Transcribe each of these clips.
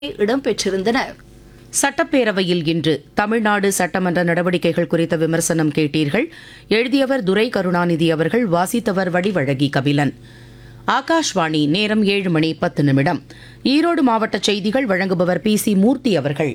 இடம்பெற்றிருந்தன சட்டப்பேரவையில் இன்று தமிழ்நாடு சட்டமன்ற நடவடிக்கைகள் குறித்த விமர்சனம் கேட்டீர்கள் எழுதியவர் துரை கருணாநிதி அவர்கள் வாசித்தவர் வடிவழகி கபிலன் ஆகாஷ்வாணி நேரம் ஏழு மணி பத்து நிமிடம் ஈரோடு மாவட்ட செய்திகள் வழங்குபவர் பி சி மூர்த்தி அவர்கள்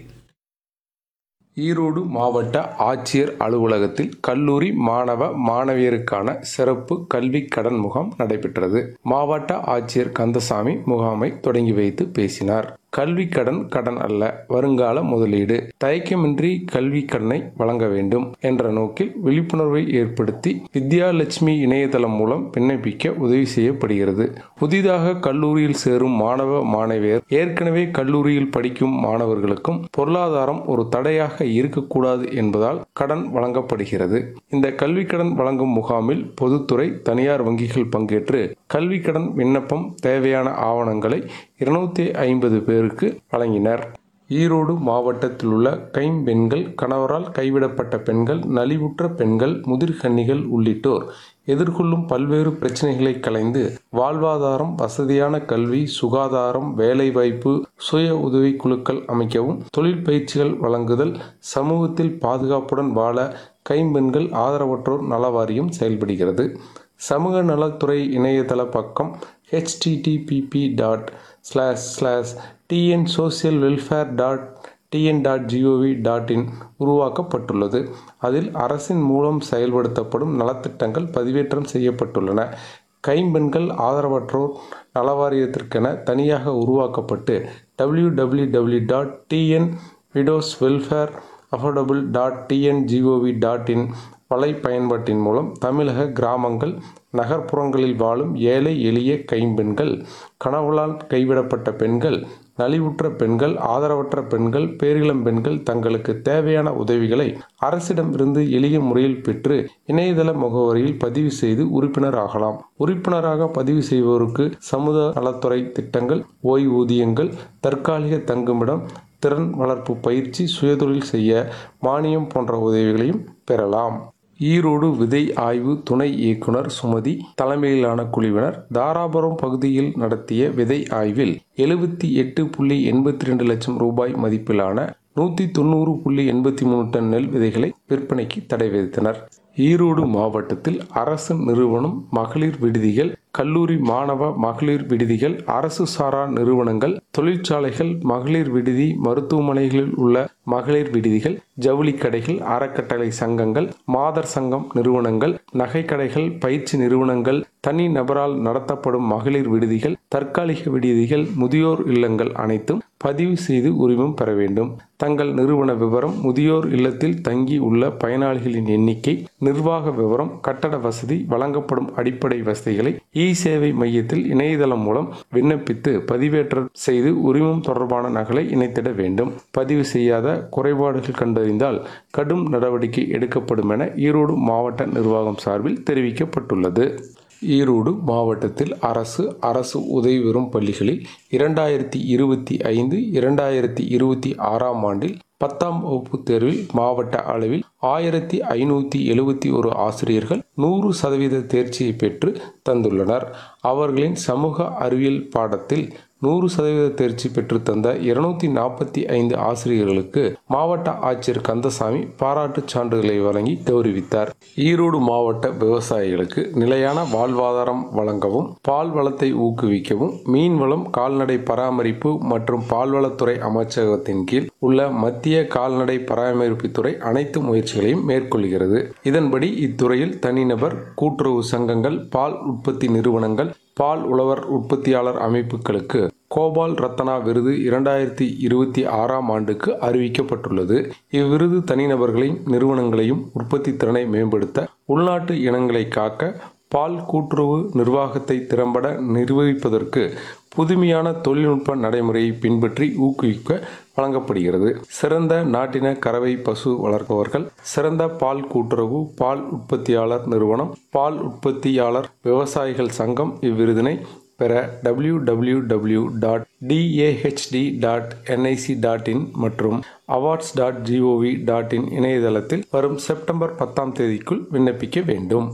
ஈரோடு மாவட்ட ஆட்சியர் அலுவலகத்தில் கல்லூரி மாணவ மாணவியருக்கான சிறப்பு கல்வி கடன் முகாம் நடைபெற்றது மாவட்ட ஆட்சியர் கந்தசாமி முகாமை தொடங்கி வைத்து பேசினார் கல்வி கடன் கடன் அல்ல வருங்கால முதலீடு தயக்கமின்றி கல்வி கடனை வழங்க வேண்டும் என்ற நோக்கில் விழிப்புணர்வை ஏற்படுத்தி வித்யாலட்சுமி இணையதளம் மூலம் விண்ணப்பிக்க உதவி செய்யப்படுகிறது புதிதாக கல்லூரியில் சேரும் மாணவ மாணவியர் ஏற்கனவே கல்லூரியில் படிக்கும் மாணவர்களுக்கும் பொருளாதாரம் ஒரு தடையாக இருக்கக்கூடாது என்பதால் கடன் வழங்கப்படுகிறது இந்த கல்வி கடன் வழங்கும் முகாமில் பொதுத்துறை தனியார் வங்கிகள் பங்கேற்று கல்வி கடன் விண்ணப்பம் தேவையான ஆவணங்களை இருநூத்தி ஐம்பது பேருக்கு வழங்கினர் ஈரோடு மாவட்டத்தில் உள்ள கைம்பெண்கள் கணவரால் கைவிடப்பட்ட பெண்கள் நலிவுற்ற பெண்கள் முதிர்கன்னிகள் உள்ளிட்டோர் எதிர்கொள்ளும் பல்வேறு பிரச்சனைகளை களைந்து வாழ்வாதாரம் வசதியான கல்வி சுகாதாரம் வேலைவாய்ப்பு சுய உதவி குழுக்கள் அமைக்கவும் தொழில் பயிற்சிகள் வழங்குதல் சமூகத்தில் பாதுகாப்புடன் வாழ கைம்பெண்கள் ஆதரவற்றோர் நல வாரியம் செயல்படுகிறது சமூக நலத்துறை இணையதள பக்கம் HTTP dot slash slash TN social welfare dot TN dot GOV dot in உருவாக்கப்பட்டுள்ளது அதில் அரசின் மூலம் செயல்படுத்தப்படும் நலத்திட்டங்கள் பதிவேற்றம் செய்யப்பட்டுள்ளன கைம்பெண்கள் ஆதரவற்றோர் நலவாரியத்திற்கென தனியாக உருவாக்கப்பட்டு W W W dot TN widows welfare affordable dot TNGOV dot in வலை பயன்பாட்டின் மூலம் தமிழக கிராமங்கள் நகர்ப்புறங்களில் வாழும் ஏழை எளிய கைம்பெண்கள் கணவளால் கைவிடப்பட்ட பெண்கள் நலிவுற்ற பெண்கள் ஆதரவற்ற பெண்கள் பேரிளம் பெண்கள் தங்களுக்கு தேவையான உதவிகளை அரசிடமிருந்து எளிய முறையில் பெற்று இணையதள முகவரியில் பதிவு செய்து உறுப்பினர் ஆகலாம் உறுப்பினராக பதிவு செய்வோருக்கு சமூக நலத்துறை திட்டங்கள் ஓய்வூதியங்கள் தற்காலிக தங்குமிடம் திறன் வளர்ப்பு பயிற்சி சுயதொழில் செய்ய மானியம் போன்ற உதவிகளையும் பெறலாம் ஈரோடு விதை ஆய்வு துணை இயக்குனர் சுமதி தலைமையிலான குழுவினர் தாராபுரம் பகுதியில் நடத்திய விதை ஆய்வில் எழுபத்தி எட்டு புள்ளி எண்பத்தி ரெண்டு லட்சம் ரூபாய் மதிப்பிலான நூற்றி தொண்ணூறு புள்ளி எண்பத்தி மூணு டன் நெல் விதைகளை விற்பனைக்கு தடை விதித்தனர் ஈரோடு மாவட்டத்தில் அரசு நிறுவனம் மகளிர் விடுதிகள் கல்லூரி மாணவ மகளிர் விடுதிகள் அரசு சாரா நிறுவனங்கள் தொழிற்சாலைகள் மகளிர் விடுதி மருத்துவமனைகளில் உள்ள மகளிர் விடுதிகள் ஜவுளி கடைகள் அறக்கட்டளை சங்கங்கள் மாதர் சங்கம் நிறுவனங்கள் நகை கடைகள் பயிற்சி நிறுவனங்கள் தனி நபரால் நடத்தப்படும் மகளிர் விடுதிகள் தற்காலிக விடுதிகள் முதியோர் இல்லங்கள் அனைத்தும் பதிவு செய்து உரிமம் பெற வேண்டும் தங்கள் நிறுவன விவரம் முதியோர் இல்லத்தில் தங்கி உள்ள பயனாளிகளின் எண்ணிக்கை நிர்வாக விவரம் கட்டட வசதி வழங்கப்படும் அடிப்படை வசதிகளை இ சேவை மையத்தில் இணையதளம் மூலம் விண்ணப்பித்து பதிவேற்றம் செய்து உரிமம் தொடர்பான நகலை இணைத்திட வேண்டும் பதிவு செய்யாத குறைபாடுகள் கண்டறிந்தால் கடும் நடவடிக்கை எடுக்கப்படும் என ஈரோடு மாவட்ட நிர்வாகம் சார்பில் தெரிவிக்கப்பட்டுள்ளது ஈரோடு மாவட்டத்தில் அரசு அரசு உதவி பெறும் பள்ளிகளில் இரண்டாயிரத்தி இருபத்தி ஐந்து இரண்டாயிரத்தி இருபத்தி ஆறாம் ஆண்டில் பத்தாம் வகுப்பு தேர்வில் மாவட்ட அளவில் ஆயிரத்தி ஐநூற்றி எழுபத்தி ஒரு ஆசிரியர்கள் நூறு சதவீத தேர்ச்சியை பெற்று தந்துள்ளனர் அவர்களின் சமூக அறிவியல் பாடத்தில் நூறு சதவீத தேர்ச்சி பெற்று தந்த இருநூத்தி நாற்பத்தி ஐந்து ஆசிரியர்களுக்கு மாவட்ட ஆட்சியர் கந்தசாமி பாராட்டுச் சான்றிதழை வழங்கி கௌரவித்தார் ஈரோடு மாவட்ட விவசாயிகளுக்கு நிலையான வாழ்வாதாரம் வழங்கவும் பால் வளத்தை ஊக்குவிக்கவும் மீன்வளம் கால்நடை பராமரிப்பு மற்றும் பால்வளத்துறை அமைச்சகத்தின் கீழ் உள்ள மத்திய கால்நடை பராமரிப்புத்துறை அனைத்து முயற்சிகளையும் மேற்கொள்கிறது இதன்படி இத்துறையில் தனிநபர் கூட்டுறவு சங்கங்கள் பால் உற்பத்தி நிறுவனங்கள் பால் உழவர் உற்பத்தியாளர் அமைப்புகளுக்கு கோபால் ரத்னா விருது இரண்டாயிரத்தி இருபத்தி ஆறாம் ஆண்டுக்கு அறிவிக்கப்பட்டுள்ளது இவ்விருது தனிநபர்களையும் நிறுவனங்களையும் உற்பத்தி திறனை மேம்படுத்த உள்நாட்டு இனங்களை காக்க பால் கூட்டுறவு நிர்வாகத்தை திறம்பட நிர்வகிப்பதற்கு புதுமையான தொழில்நுட்ப நடைமுறையை பின்பற்றி ஊக்குவிக்க வழங்கப்படுகிறது சிறந்த நாட்டின கறவை பசு வளர்ப்பவர்கள் சிறந்த பால் கூட்டுறவு பால் உற்பத்தியாளர் நிறுவனம் பால் உற்பத்தியாளர் விவசாயிகள் சங்கம் இவ்விருதினை பெற W W W dot DAHD dot NIC dot in மற்றும் awards dot GOV dot in இணையதளத்தில் வரும் செப்டம்பர் பத்தாம் தேதிக்குள் விண்ணப்பிக்க வேண்டும்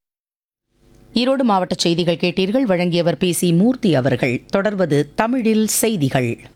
ஈரோடு மாவட்ட செய்திகள் கேட்டீர்கள் வழங்கியவர் பி சி மூர்த்தி அவர்கள் தொடர்வது தமிழில் செய்திகள்